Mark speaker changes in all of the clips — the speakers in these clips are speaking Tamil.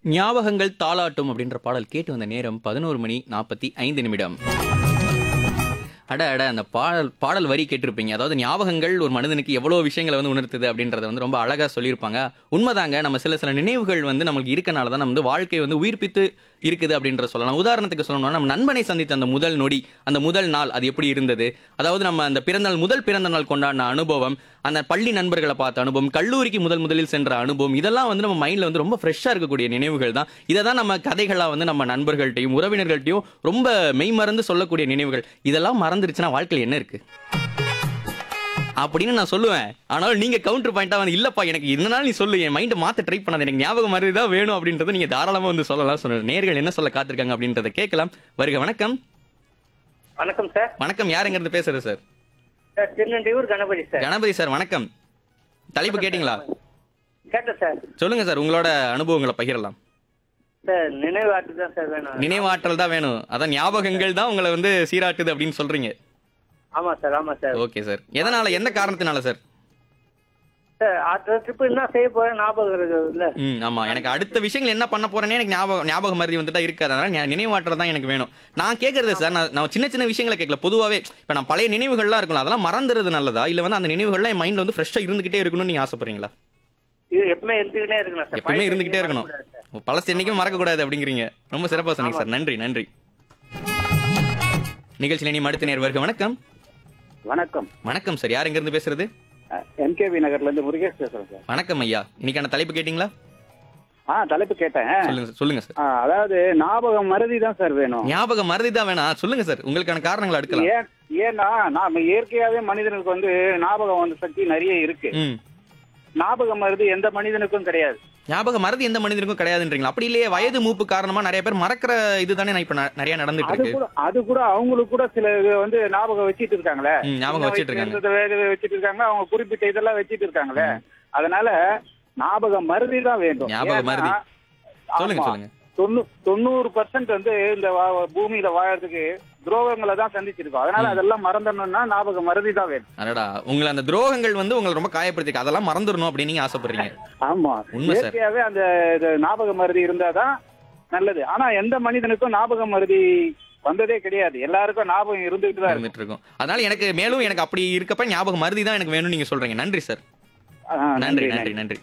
Speaker 1: ஞாபகங்கள் தாளாட்டும் அப்படின்ற பாடல் கேட்டு வந்த நேரம் பதினோரு மணி நாற்பத்தி ஐந்து நிமிடம் அட அட அந்த பாடல் பாடல் வரி கேட்டிருப்பீங்க அதாவது ஞாபகங்கள் ஒரு மனிதனுக்கு எவ்வளோ விஷயங்களை வந்து உணர்த்துது அப்படின்றத வந்து ரொம்ப அழகாக சொல்லியிருப்பாங்க உண்மைதாங்க நம்ம சில சில நினைவுகள் வந்து நம்மளுக்கு இருக்கனால தான் நம்ம வந்து வாழ்க்கை வந்து உயிர்ப்பித்து இருக்குது அப்படின்ற சொல்லலாம் உதாரணத்துக்கு சொல்லணும்னா நம்ம நண்பனை சந்தித்த அந்த முதல் நொடி அந்த முதல் நாள் அது எப்படி இருந்தது அதாவது நம்ம அந்த பிறந்த நாள் முதல் பிறந்த நாள் கொண்டாடின அனுபவம் அந்த பள்ளி நண்பர்களை பார்த்த அனுபவம் கல்லூரிக்கு முதல் முதலில் சென்ற அனுபவம் இதெல்லாம் வந்து நம்ம மைண்ட்ல வந்து ரொம்ப ஃப்ரெஷ்ஷாக இருக்கக்கூடிய நினைவுகள் தான் இதை தான் நம்ம கதைகளா வந்து நம்ம நண்பர்கள்ட்டையும் உறவினர்கள்ட்டையும் ரொம்ப மெய்மறந்து சொல்லக்கூடிய நினைவுகள் இதெல்லாம் மறந்துருச்சுன்னா வாழ்க்கையில் என்ன இருக்கு அப்படின்னு நான் சொல்லுவேன் ஆனால் நீங்க கவுண்டர் பாயிண்டா வந்து இல்லப்பா எனக்கு இதனால நீ சொல்லு என் மைண்டை மாத்த ட்ரை பண்ணாத எனக்கு ஞாபகம் மாதிரி தான் வேணும் அப்படின்றத நீங்க தாராளமா வந்து சொல்லலாம் சொல்லுங்க நேர்கள் என்ன சொல்ல காத்திருக்காங்க அப்படின்றத கேட்கலாம் வருக வணக்கம்
Speaker 2: வணக்கம் சார்
Speaker 1: வணக்கம் யாருங்கிறது பேசுறது sir
Speaker 2: sir Tirunelveli Ganapathi sir
Speaker 1: Ganapathi sir வணக்கம் தலைப்பு கேட்டிங்களா
Speaker 2: கேட்டேன் சார்
Speaker 1: சொல்லுங்க சார் உங்களோட அனுபவங்களை பகிரலாம்
Speaker 2: சார் நினைவாட்டு தான் சார் வேணும்
Speaker 1: நினைவாற்றல் தான் வேணும் அதான் ஞாபகங்கள் தான் உங்களை வந்து சீராட்டுது அப்படின்னு சொல்றீங்க
Speaker 2: ஆமா சார் ஆமா சார்
Speaker 1: ஓகே சார் எதனால எந்த காரணத்தினால சார்
Speaker 2: சார் அடுத்த ட்ரிப் என்ன செய்ய போறேன் ஞாபகம் இருக்குது இல்ல
Speaker 1: ம் ஆமா எனக்கு அடுத்த விஷயங்கள் என்ன பண்ண போறேனே எனக்கு ஞாபகம் ஞாபகம் மருதி வந்துட்டா இருக்காது அதனால ஞா- நினைவாற்றல் தான் எனக்கு வேணும் நான் கேட்கறது சார் நான் நான் சின்ன சின்ன விஷயங்களை கேட்கல பொதுவாவே இப்ப நான் பழைய நினைவுகள்லாம் இருக்கலாம் அதெல்லாம் மறந்துறது நல்லதா இல்ல வந்து அந்த நினைவுகள்லாம் என் மைண்ட்ல வந்து ஃப்ரெஷ்ஷா இருந்துகிட்டே இருக்கணும்னு நீங்க ஆசைப்படுறீங்களா
Speaker 2: இது எப்பவுமே இருந்துகிட்டே இருக்கணும் சார்
Speaker 1: எப்பவுமே இருந்துகிட்டே இருக்கணும்
Speaker 2: மறக்கக்கூடாது சார்.
Speaker 1: பழசு என்னைக்கும் மறக்க கூடாது அப்படிங்கிறீங்க ரொம்ப சிறப்பா சொன்னீங்க சார் நன்றி நன்றி நிகழ்ச்சியில் இனி அடுத்த நேர் வருக வணக்கம்
Speaker 3: வணக்கம்
Speaker 1: வணக்கம் சார் யார் எங்க இருந்து பேசுறது
Speaker 3: எம்கேவி நகர்ல இருந்து முருகேஷ் பேசுறேன் சார்
Speaker 1: வணக்கம் ஐயா இன்னைக்கான தலைப்பு கேட்டிங்களா
Speaker 3: ஆ தலைப்பு கேட்டேன்
Speaker 1: சொல்லுங்க சார் சொல்லுங்க சார்
Speaker 3: ஆ, அதாவது ஞாபகம் மறதி தான் சார் வேணும்
Speaker 1: ஞாபகம் மறதி தான் வேணாம் சொல்லுங்க சார் உங்களுக்கான காரணங்களை அடுக்கலாம்
Speaker 3: ஏன் ஏன்னா நாம இயற்கையாவே மனிதனுக்கு வந்து ஞாபகம் வந்து சக்தி நிறைய இருக்கு
Speaker 1: ம்
Speaker 3: ஞாபகம் மறதி எந்த மனிதனுக்கும் கிடையாது
Speaker 1: ஞாபகம் மறதி எந்த மனிதனுக்கும் கிடையாதுன்றீங்களா அப்படி இல்லையே வயது மூப்பு காரணமா நிறைய பேர் மறக்கிற இதுதானே நான் இப்ப ந- நிறைய நடந்துட்டு
Speaker 3: அது
Speaker 1: இருக்கு
Speaker 3: கூட அது கூட அவங்களுக்கு கூட சில இது வந்து ஞாபகம் வச்சிட்டு இருக்காங்களே
Speaker 1: ம், ஞாபகம் வச்சிட்டு இருக்காங்க
Speaker 3: இந்த வேக வச்சிட்டு இருக்காங்க அவங்க குறிப்பிட்ட இதெல்லாம் வச்சிட்டு இருக்காங்களே அதனால ஞாபகம் மறதி தான் வேண்டும்
Speaker 1: ஞாபக
Speaker 3: ஏன்னா,
Speaker 1: மறதி. சொல்லுங்க
Speaker 3: ஆமா.
Speaker 1: சொல்லுங்க
Speaker 3: தொண்ணூ- தொண்ணூறு பர்சன்ட் வந்து இந்த வா- பூமியில வாழறதுக்கு துரோகங்களை தான் சந்திச்சிருக்கோம் அதனால அதெல்லாம் மறந்துடணும்னா ஞாபகம் மறதி தான் வேணும்
Speaker 1: அடடா உங்களை அந்த துரோகங்கள் வந்து உங்களை ரொம்ப காயப்படுத்திருக்கு அதெல்லாம் மறந்துடணும் அப்படின்னு நீங்க ஆசைப்படுறீங்க
Speaker 3: ஆமா
Speaker 1: உண்மை சார்.
Speaker 3: இயற்கையாவே அந்த இது ஞாபக மருதி இருந்தாதான் நல்லது ஆனா எந்த மனிதனுக்கும் ஞாபக மருதி வந்ததே கிடையாது எல்லாருக்கும் ஞாபகம் இருந்துகிட்டு தான் இருக்கும்
Speaker 1: இருந்துட்டு இருக்கும் அதனால எனக்கு மேலும் எனக்கு அப்படி இருக்கப்ப ஞாபகம் மருதி தான் எனக்கு வேணும்னு நீங்க சொல்றீங்க நன்றி சார்
Speaker 3: ஆ,
Speaker 1: நன்றி நன்றி நன்றி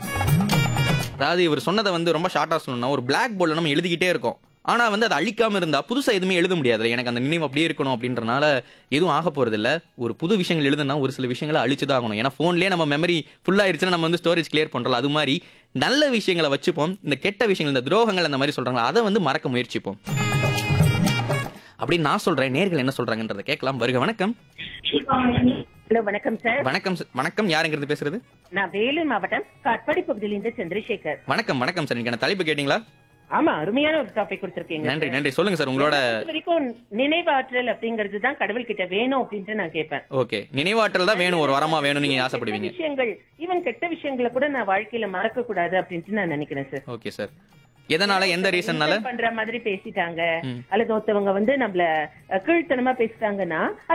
Speaker 1: அதாவது இவர் சொன்னதை வந்து ரொம்ப ஷார்ட்டா சொல்லணும்னா ஒரு பிளாக் போர்டில் நம்ம எழுதிக்கிட்டே இருக்கோம் ஆனா வந்து அதை அழிக்காம இருந்தா புதுசா எதுவுமே எழுத முடியாது எனக்கு அந்த நினைவு அப்படியே இருக்கணும் அப்படின்றனால எதுவும் ஆக போறது இல்ல ஒரு புது விஷயங்கள் எழுதுனா ஒரு சில விஷயங்களை அழிச்சு தான் ஆகணும் ஏன்னா போன்லயே நம்ம மெமரி ஃபுல் ஆயிருச்சுன்னா நம்ம வந்து ஸ்டோரேஜ் கிளியர் பண்றோம் அது மாதிரி நல்ல விஷயங்களை வச்சுப்போம் இந்த கெட்ட விஷயங்கள் இந்த துரோகங்கள் அந்த மாதிரி சொல்றாங்க அதை வந்து மறக்க முயற்சிப்போம் அப்படின்னு நான் சொல்றேன் நேர்கள் என்ன சொல்றாங்கன்றதை கேட்கலாம் வருக வணக்கம்
Speaker 4: ஹலோ வணக்கம் சார்
Speaker 1: வணக்கம் sir. வணக்கம் யாருங்கிறது பேசுறது
Speaker 4: நான் வேலூர் மாவட்டம் காட்பாடி பகுதியிலிருந்து சந்திரசேகர்
Speaker 1: வணக்கம் வணக்கம் சார் எனக்கு தலைப்பு கேட்டீங்களா
Speaker 4: ஆமா அருமையான ஒரு டாபிக் கொடுத்திருக்கீங்க
Speaker 1: நன்றி நன்றி சொல்லுங்க சார் உங்களோட
Speaker 4: இது வரைக்கும் நினைவாற்றல் அப்படிங்கிறது தான் கடவுள் கிட்ட வேணும் அப்படின்ட்டு நான் கேட்பேன்
Speaker 1: ஓகே நினைவாற்றல் தான் வேணும் ஒரு வரமா வேணும் நீங்க ஆசைப்படுவீங்க
Speaker 4: கெட்ட விஷயங்கள் ஈவன் கெட்ட விஷயங்களை கூட நான் வாழ்க்கையில மறக்க கூடாது அப்படின்ட்டு நான் நினைக்கிறேன் சார்
Speaker 1: ஓகே சார் எதனால எந்த ரீசன்னால
Speaker 4: insult பண்ற மாதிரி பேசிட்டாங்க
Speaker 1: ம்.
Speaker 4: அல்லது ஒருத்தவங்க வந்து நம்மள அஹ், கீழ்த்தனமா பேசிட்டாங்கன்னா